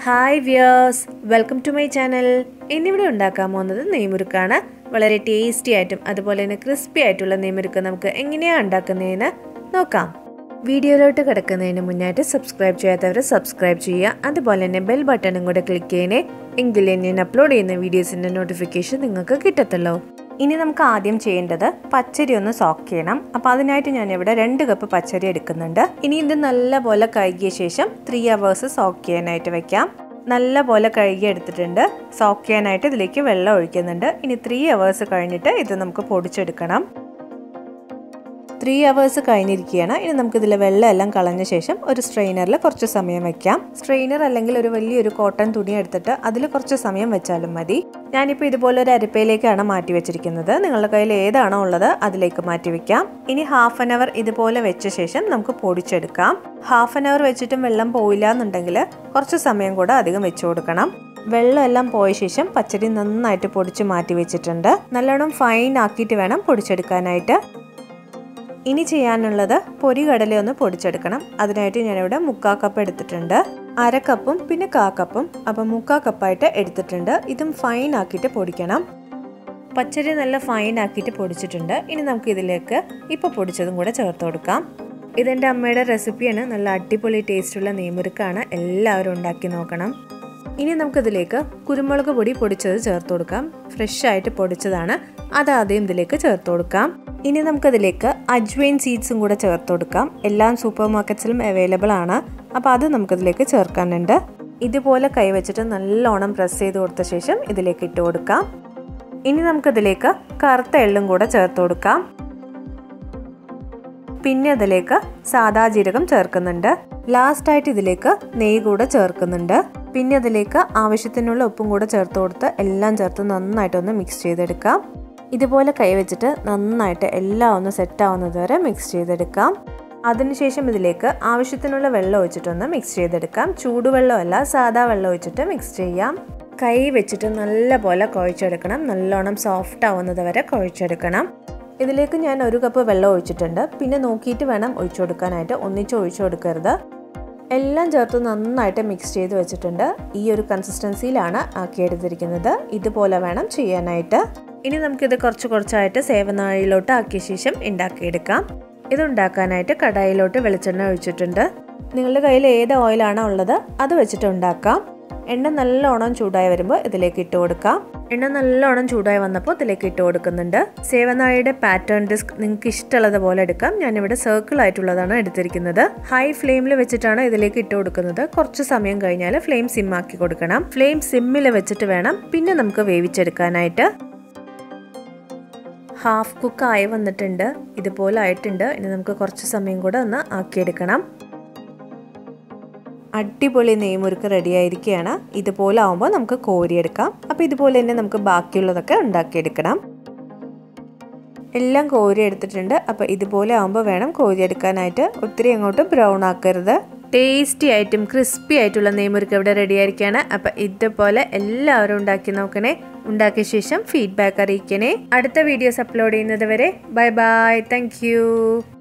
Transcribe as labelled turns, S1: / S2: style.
S1: hi viewers welcome to my channel ഇന്നിവിടെ ഉണ്ടാക്കാൻ പോകുന്നത് നെയ്മുറുക്കാണ് വളരെ ടേസ്റ്റി ആയിട്ടും അതുപോലെ തന്നെ ക്രിസ്പി ആയിട്ടുള്ള നെയ്മുറുക്ക് നമുക്ക് എങ്ങനെയാണ് ഉണ്ടാക്കുന്നതെന്ന് നോക്കാം വീഡിയോയിലോട്ട് കിടക്കുന്നതിന് മുന്നായിട്ട് സബ്സ്ക്രൈബ് ചെയ്യാത്തവർ സബ്സ്ക്രൈബ് ചെയ്യുക അതുപോലെ തന്നെ ബെൽ ബട്ടണും കൂടെ ക്ലിക്ക് ചെയ്യണേ എങ്കിലേ ഞാൻ അപ്ലോഡ് ചെയ്യുന്ന വീഡിയോസിൻ്റെ നോട്ടിഫിക്കേഷൻ നിങ്ങൾക്ക് കിട്ടത്തുള്ളൂ ഇനി നമുക്ക് ആദ്യം ചെയ്യേണ്ടത് പച്ചരി ഒന്ന് സോക്ക് ചെയ്യണം അപ്പോൾ അതിനായിട്ട് ഞാൻ ഇവിടെ രണ്ട് കപ്പ് പച്ചരി എടുക്കുന്നുണ്ട് ഇനി ഇത് നല്ലപോലെ കഴുകിയ ശേഷം ത്രീ അവേഴ്സ് സോക്ക് ചെയ്യാനായിട്ട് വെക്കാം നല്ലപോലെ കഴുകി എടുത്തിട്ടുണ്ട് സോക്ക് ചെയ്യാനായിട്ട് ഇതിലേക്ക് വെള്ളം ഒഴിക്കുന്നുണ്ട് ഇനി ത്രീ അവേഴ്സ് കഴിഞ്ഞിട്ട് ഇത് നമുക്ക് പൊടിച്ചെടുക്കണം ത്രീ അവേഴ്സ് കഴിഞ്ഞിരിക്കുകയാണ് ഇനി നമുക്ക് ഇതിലെ വെള്ളം എല്ലാം കളഞ്ഞ ശേഷം ഒരു സ്ട്രെയിനറിൽ കുറച്ച് സമയം വെക്കാം സ്ട്രെയിനർ അല്ലെങ്കിൽ ഒരു വലിയൊരു കോട്ടൺ തുണി എടുത്തിട്ട് അതിൽ കുറച്ച് സമയം വെച്ചാലും മതി ഞാനിപ്പോൾ ഇതുപോലെ ഒരു അരപ്പയിലേക്കാണ് മാറ്റി വെച്ചിരിക്കുന്നത് നിങ്ങളുടെ കയ്യിൽ ഏതാണോ ഉള്ളത് അതിലേക്ക് മാറ്റി വെക്കാം ഇനി ഹാഫ് ആൻ അവർ ഇതുപോലെ വെച്ച ശേഷം നമുക്ക് പൊടിച്ചെടുക്കാം ഹാഫ് ആൻ അവർ വെച്ചിട്ടും വെള്ളം പോയില്ല എന്നുണ്ടെങ്കിൽ കുറച്ച് സമയം കൂടെ അധികം വെച്ചു കൊടുക്കണം വെള്ളം എല്ലാം പോയ ശേഷം പച്ചരി നന്നായിട്ട് പൊടിച്ച് മാറ്റി വെച്ചിട്ടുണ്ട് നല്ലോണം ഫൈൻ ആക്കിയിട്ട് വേണം പൊടിച്ചെടുക്കാനായിട്ട് ഇനി ചെയ്യാനുള്ളത് പൊരി കടല ഒന്ന് പൊടിച്ചെടുക്കണം അതിനായിട്ട് ഞാനിവിടെ മുക്കാ കപ്പ് എടുത്തിട്ടുണ്ട് അര കപ്പും പിന്നെ കാ കപ്പും അപ്പം മുക്കാ കപ്പായിട്ട് എടുത്തിട്ടുണ്ട് ഇതും ഫൈൻ ആക്കിയിട്ട് പൊടിക്കണം പച്ചരി നല്ല ഫൈൻ ആക്കിയിട്ട് പൊടിച്ചിട്ടുണ്ട് ഇനി നമുക്ക് ഇതിലേക്ക് ഇപ്പോൾ പൊടിച്ചതും കൂടെ ചേർത്ത് കൊടുക്കാം ഇതെൻ്റെ അമ്മയുടെ റെസിപ്പിയാണ് നല്ല അടിപൊളി ടേസ്റ്റുള്ള നെയ്മുറുക്കാണ് എല്ലാവരും ഉണ്ടാക്കി നോക്കണം ഇനി നമുക്കിതിലേക്ക് കുരുമുളക് പൊടി പൊടിച്ചത് ചേർത്ത് കൊടുക്കാം ഫ്രഷ് ആയിട്ട് പൊടിച്ചതാണ് അത് ആദ്യം ഇതിലേക്ക് ചേർത്ത് കൊടുക്കാം ഇനി നമുക്കതിലേക്ക് അജ്വൈൻ സീഡ്സും കൂടെ ചേർത്ത് കൊടുക്കാം എല്ലാം സൂപ്പർ മാർക്കറ്റ്സിലും അവൈലബിൾ ആണ് അപ്പോൾ അത് നമുക്കിതിലേക്ക് ചേർക്കാനുണ്ട് ഇതുപോലെ കൈവച്ചിട്ട് നല്ലോണം പ്രസ് ചെയ്ത് കൊടുത്ത ശേഷം ഇതിലേക്ക് ഇട്ട് കൊടുക്കാം ഇനി നമുക്കിതിലേക്ക് കറുത്ത എള്ളും കൂടെ ചേർത്ത് കൊടുക്കാം പിന്നെ അതിലേക്ക് സാദാ ജീരകം ചേർക്കുന്നുണ്ട് ലാസ്റ്റ് ആയിട്ട് ഇതിലേക്ക് നെയ്യ് കൂടെ ചേർക്കുന്നുണ്ട് പിന്നെ അതിലേക്ക് ആവശ്യത്തിനുള്ള ഉപ്പും കൂടെ ചേർത്ത് കൊടുത്ത് എല്ലാം ചേർത്ത് നന്നായിട്ടൊന്ന് മിക്സ് ചെയ്തെടുക്കാം ഇതുപോലെ കൈവച്ചിട്ട് നന്നായിട്ട് എല്ലാം ഒന്ന് സെറ്റ് ആവുന്നത് വരെ മിക്സ് ചെയ്തെടുക്കാം അതിനുശേഷം ഇതിലേക്ക് ആവശ്യത്തിനുള്ള വെള്ളം ഒഴിച്ചിട്ടൊന്ന് മിക്സ് ചെയ്തെടുക്കാം ചൂടുവെള്ളമല്ല സാദാ വെള്ളം ഒഴിച്ചിട്ട് മിക്സ് ചെയ്യാം കൈ വെച്ചിട്ട് നല്ല പോലെ കുഴച്ചെടുക്കണം നല്ലോണം സോഫ്റ്റ് ആവുന്നത് വരെ കുഴച്ചെടുക്കണം ഇതിലേക്ക് ഞാൻ ഒരു കപ്പ് വെള്ളം ഒഴിച്ചിട്ടുണ്ട് പിന്നെ നോക്കിയിട്ട് വേണം ഒഴിച്ചു കൊടുക്കാനായിട്ട് ഒന്നിച്ച് ഒഴിച്ചു കൊടുക്കരുത് എല്ലാം ചേർത്ത് നന്നായിട്ട് മിക്സ് ചെയ്ത് വെച്ചിട്ടുണ്ട് ഈ ഒരു കൺസിസ്റ്റൻസിയിലാണ് ആക്കിയെടുത്തിരിക്കുന്നത് ഇതുപോലെ വേണം ചെയ്യാനായിട്ട് ഇനി നമുക്കിത് കുറച്ച് കുറച്ചായിട്ട് സേവനാഴിയിലോട്ട് ആക്കിയ ശേഷം ഉണ്ടാക്കിയെടുക്കാം ഇത് ഉണ്ടാക്കാനായിട്ട് കടായിലോട്ട് വെളിച്ചെണ്ണ ഒഴിച്ചിട്ടുണ്ട് നിങ്ങളുടെ കയ്യിൽ ഏത് ഓയിലാണോ ഉള്ളത് അത് വെച്ചിട്ട് ഉണ്ടാക്കാം എണ്ണ നല്ലോണം ചൂടായി വരുമ്പോൾ ഇതിലേക്ക് ഇട്ട് കൊടുക്കാം എണ്ണ നല്ലോണം ചൂടായി വന്നപ്പോൾ ഇതിലേക്ക് ഇട്ട് കൊടുക്കുന്നുണ്ട് സേവനാഴിയുടെ പാറ്റേൺ ഡിസ്ക് നിങ്ങൾക്ക് ഇഷ്ടമുള്ളത് പോലെ എടുക്കാം ഞാനിവിടെ സർക്കിൾ ആയിട്ടുള്ളതാണ് എടുത്തിരിക്കുന്നത് ഹൈ ഫ്ലെയിമിൽ വെച്ചിട്ടാണ് ഇതിലേക്ക് ഇട്ട് കൊടുക്കുന്നത് കുറച്ച് സമയം കഴിഞ്ഞാൽ ഫ്ലെയിം സിം ആക്കി കൊടുക്കണം ഫ്ലെയിം സിമ്മിൽ വെച്ചിട്ട് വേണം പിന്നെ നമുക്ക് വേവിച്ചെടുക്കാനായിട്ട് ഹാഫ് കുക്ക് ആയി വന്നിട്ടുണ്ട് ഇതുപോലെ ആയിട്ടുണ്ട് ഇനി നമുക്ക് കുറച്ച് സമയം കൂടെ ഒന്ന് ആക്കിയെടുക്കണം അടിപൊളി നെയ്മുറുക്ക് റെഡി ആയിരിക്കുകയാണ് ഇതുപോലെ ആവുമ്പോൾ നമുക്ക് കോരിയെടുക്കാം അപ്പോൾ ഇതുപോലെ തന്നെ നമുക്ക് ബാക്കിയുള്ളതൊക്കെ ഉണ്ടാക്കിയെടുക്കണം എല്ലാം കോരി എടുത്തിട്ടുണ്ട് അപ്പോൾ ഇതുപോലെ ആവുമ്പോൾ വേണം കോരിയെടുക്കാനായിട്ട് ഒത്തിരി അങ്ങോട്ട് ബ്രൗൺ ആക്കരുത് ടേസ്റ്റി ആയിട്ടും ക്രിസ്പി ആയിട്ടുള്ള നെയ്മുറുക്ക് ഇവിടെ റെഡി ആയിരിക്കുകയാണ് അപ്പം ഇതുപോലെ എല്ലാവരും ഉണ്ടാക്കി നോക്കണേ ഉണ്ടാക്കിയ ശേഷം ഫീഡ്ബാക്ക് അറിയിക്കണേ അടുത്ത വീഡിയോസ് അപ്ലോഡ് ചെയ്യുന്നത് വരെ ബൈ ബൈ താങ്ക്